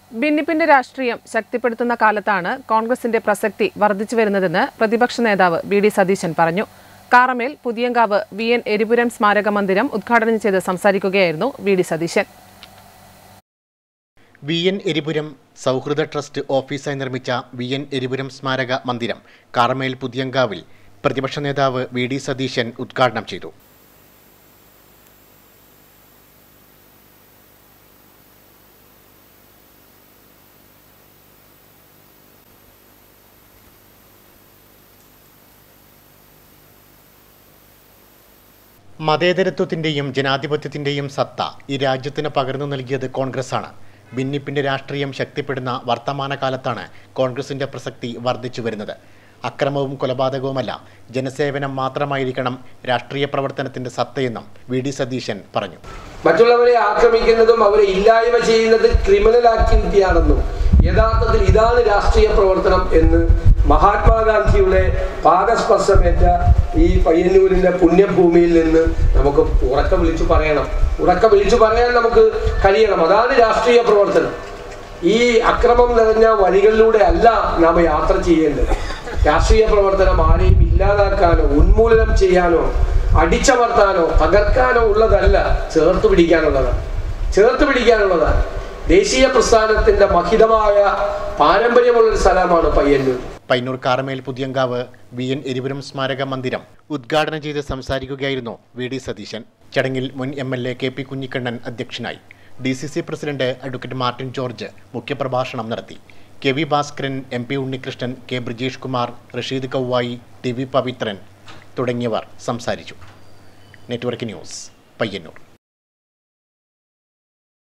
ഭിന്നിപ്പിന്റെ രാഷ്ട്രീയം ശക്തിപ്പെടുത്തുന്ന കാലത്താണ് കോൺഗ്രസിന്റെ പ്രസക്തി വർദ്ധിച്ചു വരുന്നതെന്ന് പ്രതിപക്ഷ നേതാവ് വി ഡി സതീശൻ പറഞ്ഞു കാറമേൽ പുതിയങ്കാവ് വി എൻ എരിപുരം സ്മാരക മന്ദിരം ഉദ്ഘാടനം ചെയ്ത് സംസാരിക്കുകയായിരുന്നു V D Satheesan V N Eripuram സൗഹൃദ ട്രസ്റ്റ് ഓഫീസായി നിർമ്മിച്ച വി എൻ എരിപുരം സ്മാരക മന്ദിരം കാർമേൽ പുതിയങ്കാവിൽ പ്രതിപക്ഷ നേതാവ് വി ഡി സതീശൻ ഉദ്ഘാടനം ചെയ്തു മതേതരത്വത്തിന്റെയും ജനാധിപത്യത്തിന്റെയും സത്ത ഈ രാജ്യത്തിന് പകർന്നു നൽകിയത് കോൺഗ്രസാണ് ഭിന്നിപ്പിന്റെ രാഷ്ട്രീയം ശക്തിപ്പെടുന്ന വർത്തമാനകാലത്താണ് കോൺഗ്രസിന്റെ പ്രസക്തി വർദ്ധിച്ചു വരുന്നത് അക്രമവും കൊലപാതകവുമല്ല ജനസേവനം മാത്രമായിരിക്കണം രാഷ്ട്രീയ പ്രവർത്തനത്തിന്റെ സത്തയെന്നും വി ഡി സതീശൻ പറഞ്ഞു മറ്റുള്ളവരെ ആക്രമിക്കുന്നതും അവരെ ഇല്ലായ്മ ചെയ്യുന്നത് ക്രിമിനൽ ആക്ടിവിറ്റിയാണെന്നും യഥാർത്ഥത്തിൽ ഇതാണ് രാഷ്ട്രീയ പ്രവർത്തനം എന്ന് മഹാത്മാഗാന്ധിയുടെ പാദസ്പർശമേറ്റ ഈ പയ്യന്നൂരിന്റെ പുണ്യഭൂമിയിൽ നിന്ന് നമുക്ക് ഉറക്ക വിളിച്ചു പറയണം ഉറക്ക വിളിച്ചു പറയാൻ നമുക്ക് കഴിയണം അതാണ് രാഷ്ട്രീയ പ്രവർത്തനം ഈ അക്രമം നിറഞ്ഞ വഴികളിലൂടെ അല്ല നാം യാത്ര ചെയ്യേണ്ടത് രാഷ്ട്രീയ പ്രവർത്തനം ആരെയും ഇല്ലാതാക്കാനോ ഉന്മൂലനം ചെയ്യാനോ അടിച്ചമർത്താനോ തകർക്കാനോ ഉള്ളതല്ല ചേർത്ത് പിടിക്കാനുള്ളതാണ് ചേർത്ത് പിടിക്കാനുള്ളതാണ് ദേശീയ പ്രസ്ഥാനത്തിന്റെ മഹിതമായ പാരമ്പര്യമുള്ളൊരു സ്ഥലമാണ് പയ്യന്നൂർ പൈനൂർ കാർമേൽ പുതിയങ്കാവ് വി എൻ എരിപുരം സ്മാരക മന്ദിരം ഉദ്ഘാടനം ചെയ്ത് സംസാരിക്കുകയായിരുന്നു വി ഡി സതീശൻ ചടങ്ങിൽ മുൻ M L A K P Kunhikannan അധ്യക്ഷനായി D C C president advocate Martin George മുഖ്യപ്രഭാഷണം നടത്തി K V Bhaskaran M P Unnikrishnan K Brijesh Kumar Rasheed Kavvayi T V Pavithran തുടങ്ങിയവർ സംസാരിച്ചു നെറ്റ്വർക്ക് ന്യൂസ് പയ്യന്നൂർ